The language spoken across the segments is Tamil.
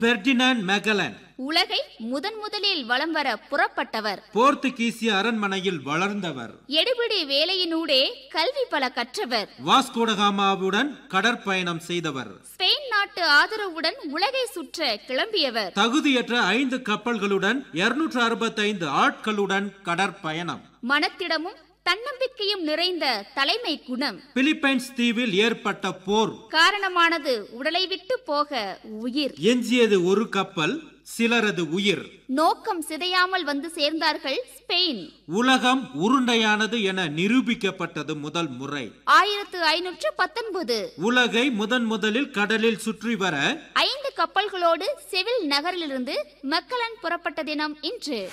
பெர்டினாண்ட் மெகலன் உலகை முதன் முதலில் வலம் வர புறப்பட்டவர் போர்த்துகீசிய அரண்மனையில் வளர்ந்தவர் எடுபிடி வேலையினூடே கல்வி பல கற்றவர் வாஸ்கோடகாமாவுடன் கடற்பயணம் செய்தவர் ஸ்பெயின் நாட்டு ஆதரவுடன் உலகை சுற்ற கிளம்பியவர் தகுதியற்ற ஐந்து கப்பல்களுடன் 265 அறுபத்தைந்து ஆட்களுடன் கடற்பயணம் மனத்திடமும் தன்னம்பிக்கையும் நிறைந்த தலைமை குணம் பிலிப்பைன்ஸ் தீவில் ஏற்பட்ட போர் காரணமானது உடலை விட்டு போக உயிர் எஞ்சியது ஒரு கப்பல் சிலரது உயிர் நோக்கம் சிதையாமல் வந்து சேர்ந்தார்கள் ஸ்பெயின் உலகம் உருண்டையானது என நிரூபிக்கப்பட்டது முதல் முறை ஆயிரத்து ஐநூற்று பத்தொன்பது உலகை முதன் முதலில் கடலில் சுற்றி வர ஐந்து கப்பல்களோடு செவில் நகரிலிருந்து மக்களன் புறப்பட்ட தினம் இன்று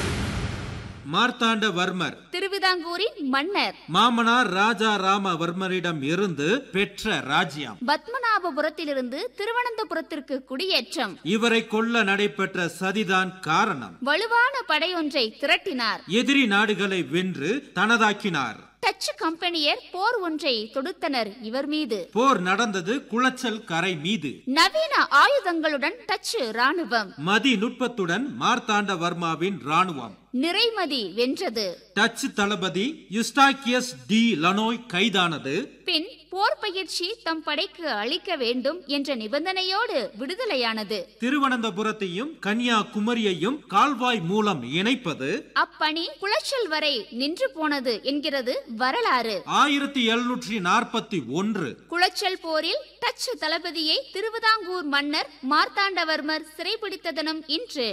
மார்த்தாண்டவர்மர் திருவிதாங்கூரின் மன்னர் மாமனார் ராஜா ராமவர்மரிடம் இருந்து பெற்ற ராஜ்யம் பத்மநாபபுரத்திலிருந்து திருவனந்தபுரத்திற்கு குடியேற்றம் இவரை கொல்ல நடைபெற்ற சதிதான் காரணம் வலுவான படையொன்றை திரட்டினார் எதிரி நாடுகளை வென்று தனதாக்கினார் டச்சு கம்பெனியர் போர் ஒன்றை தொடுத்தனர் இவர் மீது போர் நடந்தது குளச்சல் கரை மீது நவீன ஆயுதங்களுடன் டச்சு ராணுவம் மதி நுட்பத்துடன் மார்த்தாண்டவர்மாவின் ராணுவம் நிறைமதி வென்றது டச்சு தளபதி யுஸ்டாக்கியஸ் டி லனோய் கைதானது பின் போர் பயிற்சி தம் படைக்கு அளிக்க வேண்டும் என்ற நிபந்தனையோடு விடுதலையானது திருவனந்தபுரத்தையும் கன்னியாகுமரியையும் கால்வாய் மூலம் இணைப்பது அப்பணி குளச்சல் வரை நின்று போனது என்கிறது வரலாறு ஆயிரத்தி எழுநூற்றி நாற்பத்தி ஒன்று குளச்சல் போரில் டச்சு தளபதியை திருவிதாங்கூர் மன்னர் மார்த்தாண்டவர்மர் சிறைபிடித்த தினம் இன்று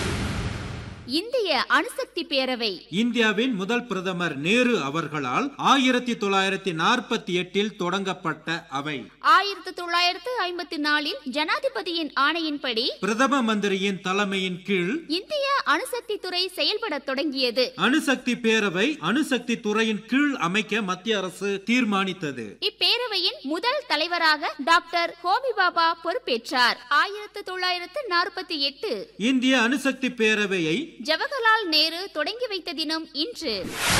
இந்திய அணுசக்தி பேரவை இந்தியாவின் முதல் பிரதமர் நேரு அவர்களால் ஆயிரத்தி தொள்ளாயிரத்தி நாற்பத்தி எட்டில் தொடங்கப்பட்ட அவை ஆயிரத்தி தொள்ளாயிரத்து ஐம்பத்தி நாலில் ஜனாதிபதியின் ஆணையின்படி பிரதம மந்திரியின் தலைமையின் கீழ் இந்திய அணுசக்தி துறை செயல்பட தொடங்கியது அணுசக்தி பேரவை அணுசக்தி துறையின் கீழ் அமைக்க மத்திய அரசு தீர்மானித்தது இப்பேரவையின் முதல் தலைவராக டாக்டர் ஹோமி பாபா பொறுப்பேற்றார் ஆயிரத்து தொள்ளாயிரத்து நாற்பத்தி எட்டு இந்திய அணுசக்தி பேரவையை ஜவஹர்லால் நேரு தொடங்கி வைத்த தினம் இன்று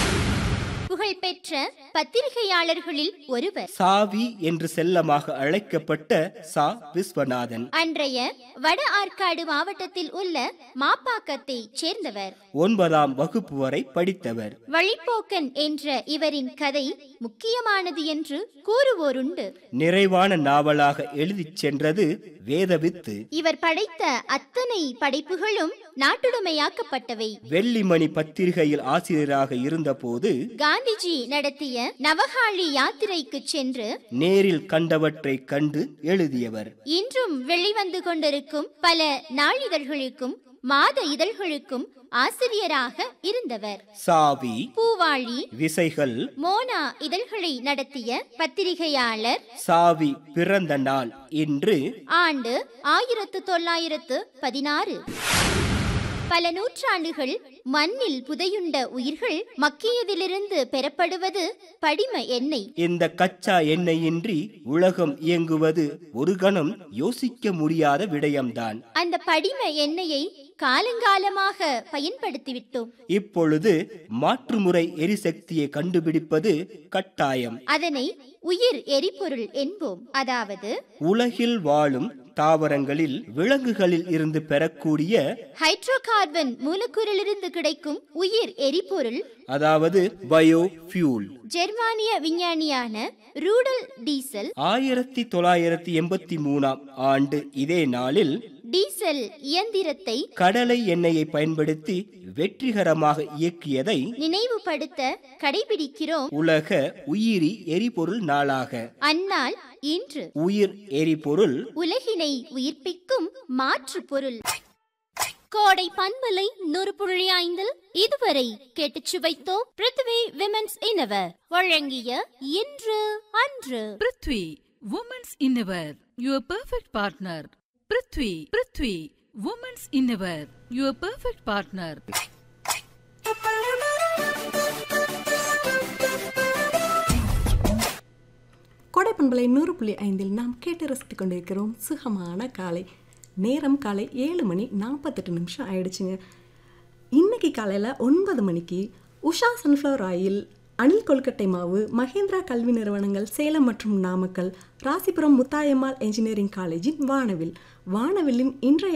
புகழ்பெற்ற பத்திரிகையாளர்களில் ஒருவர் சாவி என்று செல்லமாக அழைக்கப்பட்ட சா விஸ்வநாதன் அன்றைய வட ஆற்காடு மாவட்டத்தில் உள்ள மாப்பாக்கத்தை சேர்ந்தவர் ஒன்பதாம் வகுப்பு வரை படித்தவர் வழிப்போக்கன் என்ற இவரின் கதை முக்கியமானது என்று கூறுவோருண்டு நிறைவான நாவலாக எழுதிச் சென்றது வேதவித்து இவர் படைத்த அத்தனை படைப்புகளும் நாட்டுடைமையாக்கப்பட்டவை வெள்ளிமணி பத்திரிகையில் ஆசிரியராக இருந்தபோது காந்திஜி நடத்திய நவகாளி யாத்திரைக்கு சென்று நேரில் கண்டவற்றை கண்டு எழுதியவர் இன்றும் வெளிவந்து கொண்டிருக்கும் பல நாளிதழ்களுக்கும் மாத இதழ்களுக்கும் ஆசிரியராக இருந்தவர் சாவி பூவாளி விசைகள் மோனா இதழ்களை நடத்திய பத்திரிகையாளர் சாவி பிறந்த நாள் இன்று ஆண்டு ஆயிரத்து தொள்ளாயிரத்து பதினாறு பல நூற்றாண்டுகள் மண்ணில் புதையுண்ட உயிர்கள் மக்கியதிலிருந்து பெறப்படுவது படிம எண்ணெய் இந்த கச்சா எண்ணெயின்றி உலகம் இயங்குவது ஒரு கணம் யோசிக்க முடியாத விடயம்தான் அந்த படிம எண்ணெயை காலங்காலமாக பயன்படுத்திவிட்டோம் இப்பொழுது மாற்றுமுறை எரிசக்தியை கண்டுபிடிப்பது கட்டாயம் அதனை உயிர் எரிபொருள் என்போம் அதாவது உலகில் வாழும் தாவரங்களில் விலங்குகளில் இருந்து பெறக்கூடிய ஹைட்ரோகார்பன் மூலக்கூறிலிருந்து கிடைக்கும் உயிர் எரிபொருள் அதாவது பயோ ஃபியூல் ஜெர்மானிய விஞ்ஞானியான ரூடல் டீசல் ஆயிரத்தி தொள்ளாயிரத்தி எண்பத்தி மூணாம் ஆண்டு இதே நாளில் டீசல் இயந்திரத்தை கடலை எண்ணெயை பயன்படுத்தி வெற்றிகரமாக இயக்கியதை நினைவுபடுத்த கடைபிடிக்கிறோம் உலக உயிரி எரிபொருள் நாளாக அந்நாள் இன்று உயிர் எரிபொருள் உலகினை உயிர்ப்பிக்கும் மாற்று பொருள் கோடை பண்பலை நூறு புள்ளி ஐந்தில் இதுவரை கேட்டுச் சுவைத்தோம் பிருத்வி விமென்ஸ் இனவர் வழங்கிய இன்று அன்று prithvi women's innerwear your perfect partner prithvi prithvi women's innerwear your perfect partner கொடைப்பண்பலை நூறு புள்ளி ஐந்தில் நாம் கேட்டு ரசித்துக் கொண்டிருக்கிறோம் சுகமான காலை நேரம் காலை ஏழு மணி நாற்பத்தெட்டு நிமிஷம் ஆயிடுச்சுங்க இன்னைக்கு காலையில் ஒன்பது மணிக்கு உஷா சன்ஃப்ளவர் ஆயில் அணில் கொல்கட்டை மாவு மகேந்திரா கல்வி நிறுவனங்கள் சேலம் மற்றும் நாமக்கல் ராசிபுரம் முத்தாயம்மாள் என்ஜினியரிங் காலேஜின் வானவில் வானவில்லின் இன்றைய